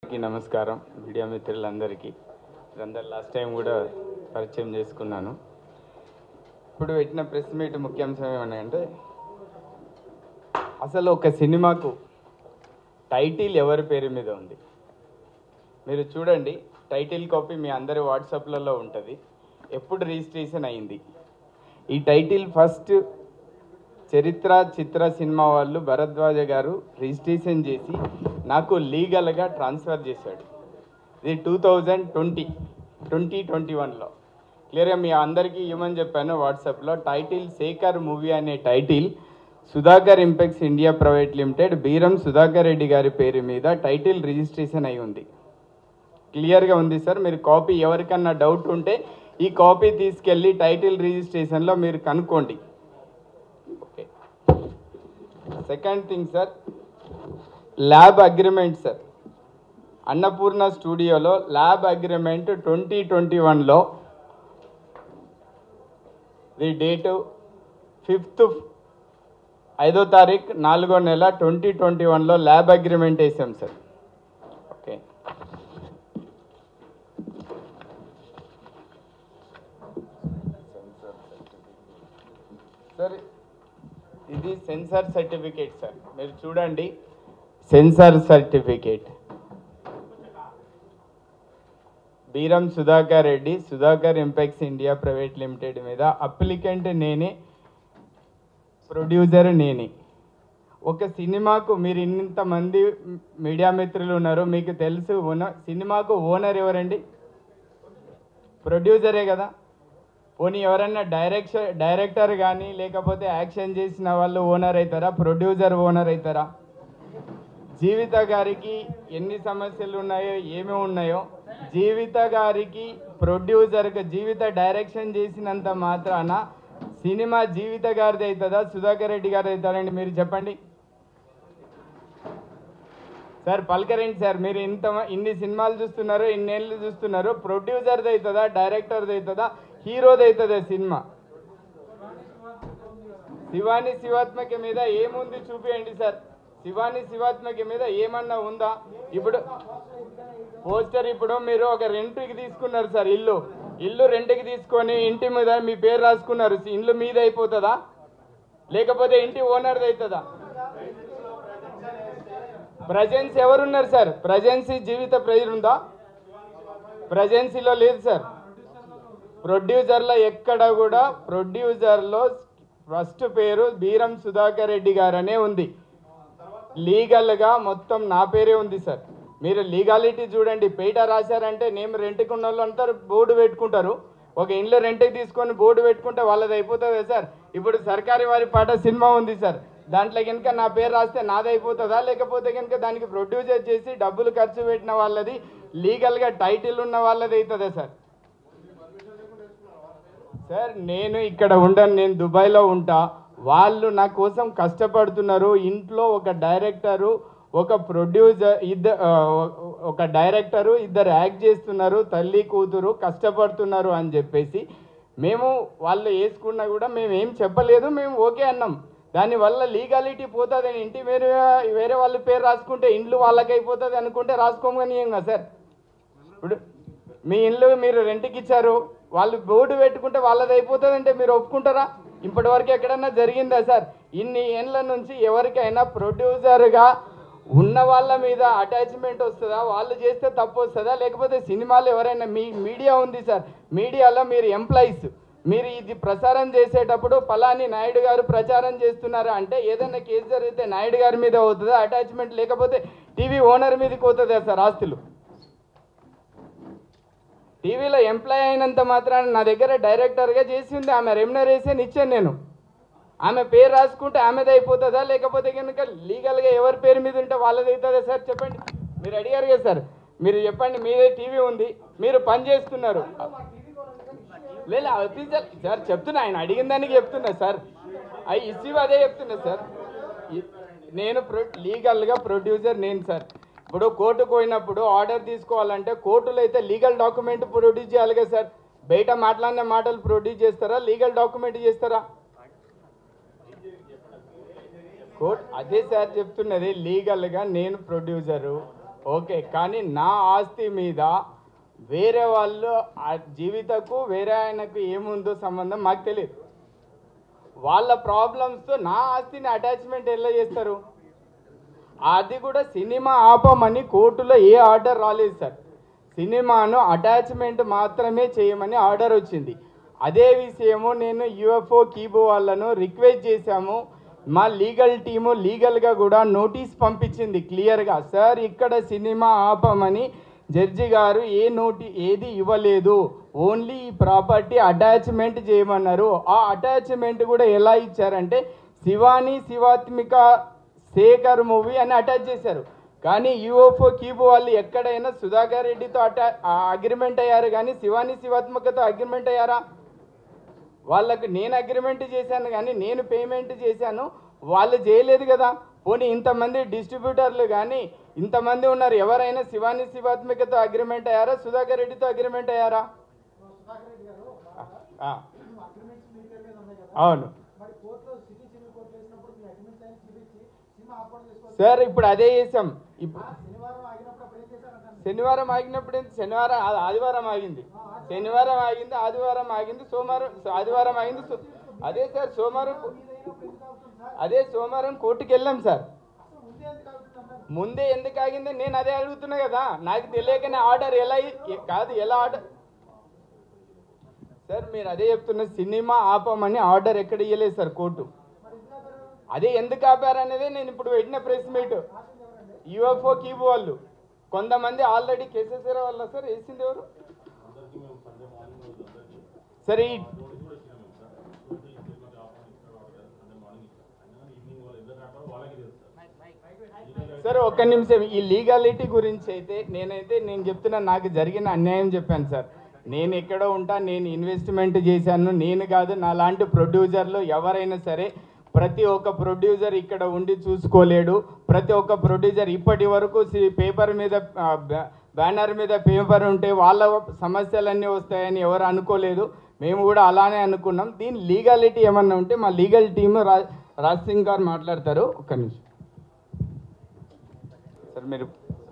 అందరికీ నమస్కారం మీడియా మిత్రులందరికీ అందరు లాస్ట్ టైం కూడా పరిచయం చేసుకున్నాను ఇప్పుడు పెట్టిన ప్రెస్ మీట్ ముఖ్యాంశం ఏమన్నాయంటే అసలు ఒక సినిమాకు టైటిల్ ఎవరి పేరు మీద ఉంది మీరు చూడండి టైటిల్ కాపీ మీ అందరి వాట్సాప్లలో ఉంటుంది ఎప్పుడు రిజిస్ట్రేషన్ అయింది ఈ టైటిల్ ఫస్ట్ చరిత్ర చిత్ర సినిమా వాళ్ళు భరద్వాజ గారు రిజిస్ట్రేషన్ చేసి నాకు లీగల్గా ట్రాన్స్ఫర్ చేశాడు ఇది two thousand twenty twenty twenty వన్లో క్లియర్గా మీ అందరికీ ఇవ్వమని చెప్పాను వాట్సాప్లో టైటిల్ శేఖర్ మూవీ అనే title Sudhakar impex India private limited Beeram Sudhakar Reddy గారి పేరు మీద టైటిల్ రిజిస్ట్రేషన్ అయి ఉంది క్లియర్గా ఉంది సార్ మీరు కాపీ ఎవరికన్నా డౌట్ ఉంటే ఈ కాపీ తీసుకెళ్ళి టైటిల్ రిజిస్ట్రేషన్లో మీరు కనుక్కోండి okay second thing sir lab agreement sir Annapurna స్టూడియోలో ల్యాబ్ అగ్రిమెంట్ ట్వంటీ ట్వంటీ వన్లో ది డేటు ఫిఫ్త్ ఐదో తారీఖు నాలుగో నెల ట్వంటీ ట్వంటీ వన్లో ల్యాబ్ అగ్రిమెంట్ వేసాం సార్ ఓకే సార్ ఇది సెన్సార్ సర్టిఫికేట్ సార్ మీరు చూడండి censor certificate Beeram Sudhakar Reddy Sudhakar impex India private limited మీద అప్లికెంట్ నేనే ప్రొడ్యూసర్ నేనే ఒక సినిమాకు మీరు ఇంతమంది మీడియా మిత్రులు ఉన్నారు మీకు తెలుసు ఓన సినిమాకు ఓనర్ ఎవరండి ప్రొడ్యూసరే కదా పోనీ ఎవరన్నా డైరెక్షన్ డైరెక్టర్ కానీ లేకపోతే యాక్షన్ చేసిన వాళ్ళు ఓనర్ అవుతారా ప్రొడ్యూసర్ ఓనర్ అవుతారా జీవిత గారికి ఎన్ని సమస్యలు ఉన్నాయో ఏమేమి ఉన్నాయో జీవిత గారికి ప్రొడ్యూసర్కి జీవిత డైరెక్షన్ చేసినంత మాత్రాన సినిమా జీవిత గారిది అవుతుందా సుధాకర్ రెడ్డి గారిది అవుతారండి మీరు చెప్పండి సార్ పలకరండి సార్ మీరు ఇంత ఇన్ని సినిమాలు చూస్తున్నారు ఇన్నేళ్ళు చూస్తున్నారు ప్రొడ్యూసర్ది అవుతుందా డైరెక్టర్ది అవుతుందా హీరోది అవుతుందా సినిమా శివాని శివాత్మక మీద ఏముంది చూపియండి సార్ శివాని శివాత్మక మీద ఏమన్నా ఉందా ఇప్పుడు పోస్టర్ ఇప్పుడు మీరు ఒక రెంట్కి తీసుకున్నారు సార్ ఇల్లు ఇల్లు రెంట్కి తీసుకొని ఇంటి మీద మీ పేరు రాసుకున్నారు ఇల్లు మీద అయిపోతుందా లేకపోతే ఇంటి ఓనర్ది అవుతుందా ప్రజెన్స్ ఎవరున్నారు సార్ ప్రజెన్సీ జీవిత ప్రేయర్ ఉందా ప్రజెన్సీలో లేదు సార్ ప్రొడ్యూసర్లో ఎక్కడ కూడా ప్రొడ్యూసర్లో ఫస్ట్ పేరు బీరం సుధాకర్ రెడ్డి గారనే ఉంది లీగల్గా మొత్తం నా పేరే ఉంది సార్ మీరు లీగాలిటీ చూడండి పేట రాశారంటే నేను రెంట్కి ఉన్న వాళ్ళు అంతా బోర్డు పెట్టుకుంటారు ఒక ఇంట్లో రెంట్కి తీసుకొని బోర్డు పెట్టుకుంటే వాళ్ళది అయిపోతుందా సార్ ఇప్పుడు సర్కారీ వారి పాట సినిమా ఉంది సార్ దాంట్లో కనుక నా పేరు రాస్తే నాది అయిపోతుందా లేకపోతే కనుక దానికి ప్రొడ్యూసర్ చేసి డబ్బులు ఖర్చు పెట్టిన వాళ్ళది లీగల్గా టైటిల్ ఉన్న వాళ్ళది అవుతుందా సార్ సార్ నేను ఇక్కడ ఉండను నేను దుబాయ్లో ఉంటా వాళ్ళు నా కోసం కష్టపడుతున్నారు ఇంట్లో ఒక డైరెక్టరు ఒక ప్రొడ్యూసర్ ఇద్దరు ఒక డైరెక్టరు ఇద్దరు యాక్ట్ చేస్తున్నారు తల్లి కూతురు కష్టపడుతున్నారు అని చెప్పేసి మేము వాళ్ళు వేసుకున్నా కూడా మేము ఏం చెప్పలేదు మేము ఓకే అన్నాం దానివల్ల లీగాలిటీ పోతుంది ఇంటి వేరే వేరే వాళ్ళ పేరు రాసుకుంటే ఇండ్లు వాళ్ళకి అయిపోతుంది అనుకుంటే రాసుకోమని ఏం కదా సార్ ఇప్పుడు మీ ఇల్లు మీరు రెంట్కి ఇచ్చారు వాళ్ళు బోర్డు పెట్టుకుంటే వాళ్ళది అయిపోతుంది అంటే మీరు ఒప్పుకుంటారా ఇప్పటి వరకు ఎక్కడన్నా జరిగిందా సార్ ఇన్ని ఏళ్ళ నుంచి ఎవరికైనా ప్రొడ్యూసర్గా ఉన్న వాళ్ళ మీద అటాచ్మెంట్ వస్తుందా వాళ్ళు చేస్తే తప్పు వస్తుందా లేకపోతే సినిమాలు ఎవరైనా మీ మీడియా ఉంది సార్ మీడియాలో మీరు ఎంప్లాయీస్ మీరు ఇది ప్రచారం చేసేటప్పుడు పలాని నాయుడు గారు ప్రచారం చేస్తున్నారు అంటే ఏదైనా కేసు జరిగితే నాయుడు గారి మీద అవుతుందా అటాచ్మెంట్ లేకపోతే టీవీ ఓనర్ మీదకి అవుతుందా సార్ ఆస్తులు టీవీలో ఎంప్లాయ్ అయినంత మాత్రాన నా దగ్గర డైరెక్టర్గా చేసింది ఆమె రెమ్యునరేషన్ ఇచ్చాను నేను ఆమె పేరు రాసుకుంటే ఆమెది అయిపోతుందా లేకపోతే కనుక లీగల్గా ఎవరి పేరు మీద ఉంటే వాళ్ళది అవుతుందా సార్ చెప్పండి మీరు అడిగారు కదా సార్ మీరు చెప్పండి మీదే టీవీ ఉంది మీరు పని చేస్తున్నారు లేదు అఫీషియల్ సార్ చెప్తున్నా ఆయన అడిగిన దానికి చెప్తున్నా సార్ అవి ఇష్యూ అదే చెప్తున్నా సార్ ఇ- నేను ప్రొ లీగల్గా ప్రొడ్యూసర్ నేను సార్ ఇప్పుడు కోర్టుకు పోయినప్పుడు ఆర్డర్ తీసుకోవాలంటే కోర్టులో అయితే లీగల్ డాక్యుమెంట్ ప్రొడ్యూస్ చేయాలి కదా సార్ బయట మాట్లాడిన మాటలు ప్రొడ్యూస్ చేస్తారా లీగల్ డాక్యుమెంట్ చేస్తారా కోర్ట్ అదే సార్ చెప్తున్నది లీగల్గా నేను ప్రొడ్యూసరు ఓకే కానీ నా ఆస్తి మీద వేరే వాళ్ళు ఆ జీవితకు వేరే ఆయనకు ఏముందో సంబంధం మాకు తెలియదు వాళ్ళ ప్రాబ్లమ్స్తో నా ఆస్తిని అటాచ్మెంట్ ఎలా చేస్తారు అది కూడా సినిమా ఆపమని కోర్టులో ఏ ఆర్డర్ రాలేదు సార్ సినిమాను అటాచ్మెంట్ మాత్రమే చేయమని ఆర్డర్ వచ్చింది అదే విషయము నేను యుఎఫ్ఓ కీబో వాళ్ళను రిక్వెస్ట్ చేశాము మా లీగల్ టీము లీగల్గా కూడా నోటీస్ పంపించింది క్లియర్గా సార్ ఇక్కడ సినిమా ఆపమని జడ్జి గారు ఏ నోటి ఏది ఇవ్వలేదు ఓన్లీ ఈ ప్రాపర్టీ అటాచ్మెంట్ చేయమన్నారు ఆ అటాచ్మెంట్ కూడా ఎలా ఇచ్చారంటే శివాని శివాత్మిక శేఖర్ మూవీ అని అటాచ్ చేశారు కానీ యూఎఫ్ఓ కీబో వాళ్ళు ఎక్కడైనా సుధాకర్ రెడ్డితో అటా అగ్రిమెంట్ అయ్యారు కానీ శివాని శివాత్మకతో అగ్రిమెంట్ అయ్యారా వాళ్ళకు నేను అగ్రిమెంట్ చేశాను కానీ నేను పేమెంట్ చేశాను వాళ్ళు చేయలేదు కదా పోనీ ఇంతమంది డిస్ట్రిబ్యూటర్లు కానీ ఇంతమంది ఉన్నారు ఎవరైనా శివాని శివాత్మికతో అగ్రిమెంట్ అయ్యారా సుధాకర్ రెడ్డితో అగ్రిమెంట్ అయ్యారా ఆ, అవును సార్ ఇప్పుడు అదే చేసాం ఇప్పుడు శనివారం ఆగినప్పుడు ఏంటి? శనివారం ఆ- ఆదివారం ఆగింది శనివారం ఆగింది ఆదివారం ఆగింది సోమవారం ఆదివారం ఆగింది సో- అదే సార్ సోమవారం కో- అదే సోమవారం కోర్టుకి వెళ్ళాం సార్ ముందే ఎందుకు ఆగింది నేను అదే అడుగుతున్నా కదా నాకు తెలియకనే ఆర్డర్ ఎలా ఇ- ఎ- కాదు ఎలా ఆర్డర్ సార్ మీరు అదే చెప్తున్న సినిమా ఆపమని ఆర్డర్ ఎక్కడ ఇవ్వలేదు సార్ కోర్టు అదే ఎందుకు ఆపారనేదే నేను ఇప్పుడు పెట్టిన ప్రెస్ మీట్ యుఎఫ్ఓ కీబో వాళ్ళు కొంతమంది ఆల్రెడీ కేసెస్ వాళ్ళ సార్ వేసింది ఎవరు సరే ఈ సార్ ఒక్క నిమిషం ఈ లీగాలిటీ గురించి అయితే నేనైతే నేను చెప్తున్నా నాకు జరిగిన అన్యాయం చెప్పాను సార్ నేను ఎక్కడో ఉంటా నేను ఇన్వెస్ట్మెంట్ చేశాను నేను కాదు నా లాంటి ప్రొడ్యూసర్లు ఎవరైనా సరే ప్రతి ఒక్క ప్రొడ్యూసర్ ఇక్కడ ఉండి చూసుకోలేడు ప్రతి ఒక్క ప్రొడ్యూసర్ ఇప్పటి వరకు సి- పేపర్ మీద ఆ, బ్యా- బ్యానర్ మీద పేపర్ ఉంటే వాళ్ళ సమస్యలన్నీ వస్తాయని ఎవరు అనుకోలేదు మేము కూడా అలానే అనుకున్నాం దీని లీగాలిటీ ఏమన్నా ఉంటే మా లీగల్ టీమ్ రా రాజ్ సింగ్ గారు మాట్లాడతారు ఒక్క నిమిషం సార్ మీరు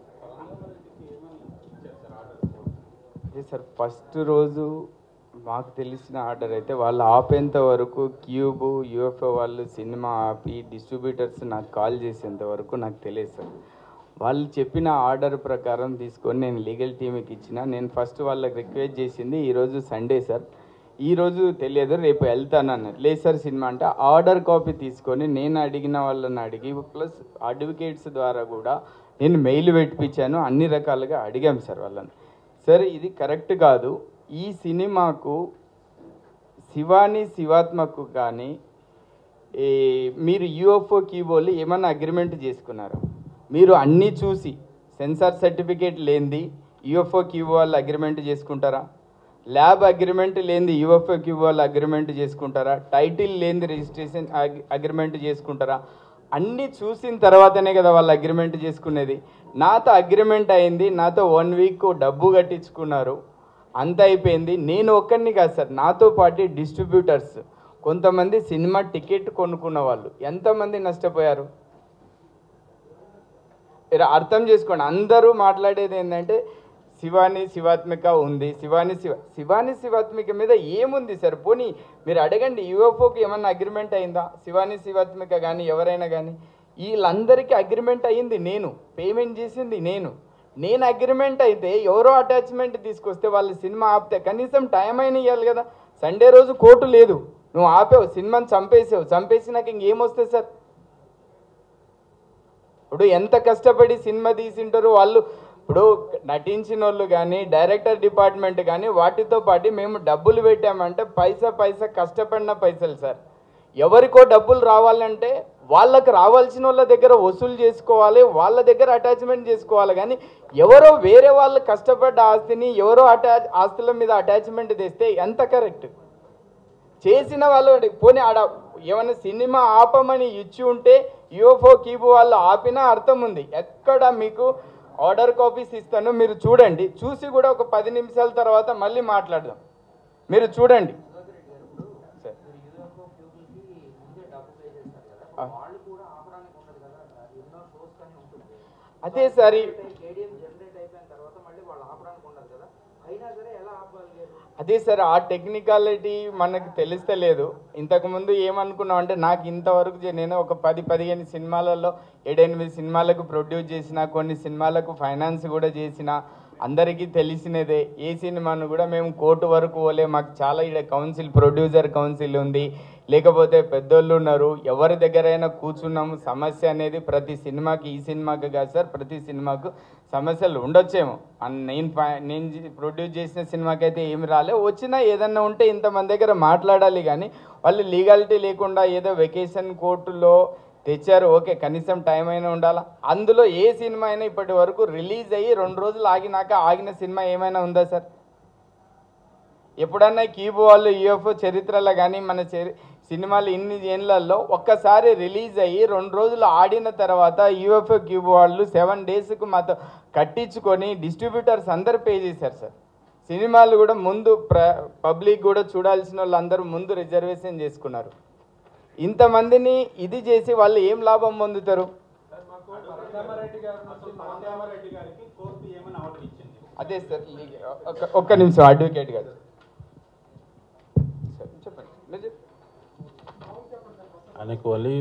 అదే సార్ ఫస్ట్ రోజు మాకు తెలిసిన ఆర్డర్ అయితే వాళ్ళు ఆపేంత వరకు క్యూబ్ యూఎఫ్ఓ వాళ్ళు సినిమా ఆపి డిస్ట్రిబ్యూటర్స్ నాకు కాల్ చేసేంత వరకు నాకు తెలియదు సార్ వాళ్ళు చెప్పిన ఆర్డర్ ప్రకారం తీసుకొని నేను లీగల్ టీంకి ఇచ్చిన నేను ఫస్ట్ వాళ్ళకి రిక్వెస్ట్ చేసింది ఈరోజు సండే సార్ ఈరోజు తెలియదు రేపు వెళ్తాను అన్నారు లేదు సార్ సినిమా అంటే ఆర్డర్ కాపీ తీసుకొని నేను అడిగిన వాళ్ళని అడిగి ప్లస్ అడ్వకేట్స్ ద్వారా కూడా నేను మెయిల్ పెట్టించాను అన్ని రకాలుగా అడిగాం సార్ వాళ్ళని సార్ ఇది కరెక్ట్ కాదు ఈ సినిమాకు శివాని శివాత్మకు కానీ ఈ మీరు యూఎఫ్ఓ కీబోలు ఏమన్నా అగ్రిమెంట్ చేసుకున్నారు మీరు అన్నీ చూసి సెన్సార్ సర్టిఫికేట్ లేనిది యూఎఫ్ఓ క్యూబో వాళ్ళు అగ్రిమెంట్ చేసుకుంటారా ల్యాబ్ అగ్రిమెంట్ లేనిది యూఎఫ్ఓ క్యూబో వాళ్ళు అగ్రిమెంట్ చేసుకుంటారా టైటిల్ లేనిది రిజిస్ట్రేషన్ అగ్రిమెంట్ చేసుకుంటారా అన్నీ చూసిన తర్వాతనే కదా వాళ్ళు అగ్రిమెంట్ చేసుకునేది నాతో అగ్రిమెంట్ అయింది నాతో వన్ వీక్ డబ్బు కట్టించుకున్నారు అంత అయిపోయింది నేను ఒక్కడిని కాదు సార్ నాతో పాటు డిస్ట్రిబ్యూటర్స్ కొంతమంది సినిమా టికెట్ కొనుక్కున్న వాళ్ళు ఎంతమంది నష్టపోయారు మీరు అర్థం చేసుకోండి అందరూ మాట్లాడేది ఏంటంటే శివాని శివాత్మిక ఉంది శివాని శివ శివాని శివాత్మిక మీద ఏముంది సార్ పోనీ మీరు అడగండి యూఎఫ్ఓకి ఏమన్నా అగ్రిమెంట్ అయిందా శివాని శివాత్మిక కానీ ఎవరైనా కానీ వీళ్ళందరికీ అగ్రిమెంట్ అయ్యింది నేను పేమెంట్ చేసింది నేను నేను అగ్రిమెంట్ అయితే ఎవరో అటాచ్మెంట్ తీసుకొస్తే వాళ్ళు సినిమా ఆపితే కనీసం టైం అయినా ఇవ్వాలి కదా సండే రోజు కోర్టు లేదు నువ్వు ఆపావు సినిమాని చంపేసావు చంపేసి నాకు ఇంకేమొస్తుంది సార్ ఇప్పుడు ఎంత కష్టపడి సినిమా తీసింటారు వాళ్ళు ఇప్పుడు నటించిన వాళ్ళు కానీ డైరెక్టర్ డిపార్ట్మెంట్ కానీ వాటితో పాటు మేము డబ్బులు పెట్టామంటే పైసా పైసా కష్టపడిన పైసలు సార్ ఎవరికో డబ్బులు రావాలంటే వాళ్ళకి రావాల్సిన వాళ్ళ దగ్గర వసూలు చేసుకోవాలి వాళ్ళ దగ్గర అటాచ్మెంట్ చేసుకోవాలి కానీ ఎవరో వేరే వాళ్ళు కష్టపడ్డ ఆస్తిని ఎవరో అటాచ్ ఆస్తుల మీద అటాచ్మెంట్ తెస్తే ఎంత కరెక్ట్ చేసిన వాళ్ళు పోనీ ఆడ ఏమైనా సినిమా ఆపమని ఇచ్చి ఉంటే యూఎఫ్ఓ కీబో వాళ్ళు ఆపినా అర్థం ఉంది ఎక్కడ మీకు ఆర్డర్ కాపీస్ ఇస్తాను మీరు చూడండి చూసి కూడా ఒక పది నిమిషాల తర్వాత మళ్ళీ మాట్లాడదాం మీరు చూడండి సరే. ఆ. అదే సార్ ఈ- అదే సార్ ఆ టెక్నికాలిటీ మనకు తెలిస్తలేదు ఇంతకుముందు ఏమనుకున్నాం అంటే నాకు ఇంతవరకు చే- నేను ఒక పది పదిహేను సినిమాలలో ఏడెనిమిది సినిమాలకు ప్రొడ్యూస్ చేసిన కొన్ని సినిమాలకు ఫైనాన్స్ కూడా చేసిన అందరికీ తెలిసినదే ఏ సినిమాను కూడా మేము కోర్టు వరకు పోలే మాకు చాలా ఇక్కడ కౌన్సిల్ ప్రొడ్యూసర్ కౌన్సిల్ ఉంది లేకపోతే పెద్దోళ్ళు ఉన్నారు ఎవరి దగ్గరైనా కూర్చున్నాము సమస్య అనేది ప్రతి సినిమాకి ఈ సినిమాకి కాదు సార్ ప్రతి సినిమాకు సమస్యలు ఉండొచ్చేమో అన్ నేను ఫై- నేను జీ- ప్రొడ్యూస్ చేసిన సినిమాకి అయితే ఏమి రాలే వచ్చినా ఏదన్నా ఉంటే ఇంతమంది దగ్గర మాట్లాడాలి కానీ వాళ్ళు లీగాలిటీ లేకుండా ఏదో వెకేషన్ కోర్టులో తెచ్చారు ఓకే కనీసం టైం అయినా ఉండాలా అందులో ఏ సినిమా అయినా ఇప్పటి వరకు రిలీజ్ అయ్యి రెండు రోజులు ఆగినాక ఆగిన సినిమా ఏమైనా ఉందా సార్ ఎప్పుడన్నా క్యూబ్ వాళ్ళు యూఎఫ్ఓ చరిత్రలో కానీ మన చరి సినిమాలు ఇన్ని ఏళ్ళల్లో ఒక్కసారి రిలీజ్ అయ్యి రెండు రోజులు ఆడిన తర్వాత యూఎఫ్ఓ క్యూబ్ వాళ్ళు సెవెన్ డేస్కు మాతో కట్టించుకొని డిస్ట్రిబ్యూటర్స్ అందరు పే చేశారు సార్ సినిమాలు కూడా ముందు ప్ర పబ్లిక్ కూడా చూడాల్సిన వాళ్ళు అందరూ ముందు రిజర్వేషన్ చేసుకున్నారు ఇంతమందిని ఇది చేసి వాళ్ళు ఏం లాభం పొందుతారు అదే సార్ ఈ- ఒక్క- ఒక్క నిమిషం అడ్వకేట్ గారు సార్, చెప్పండి మీరు చెప్పండి. ఆయనకు వలి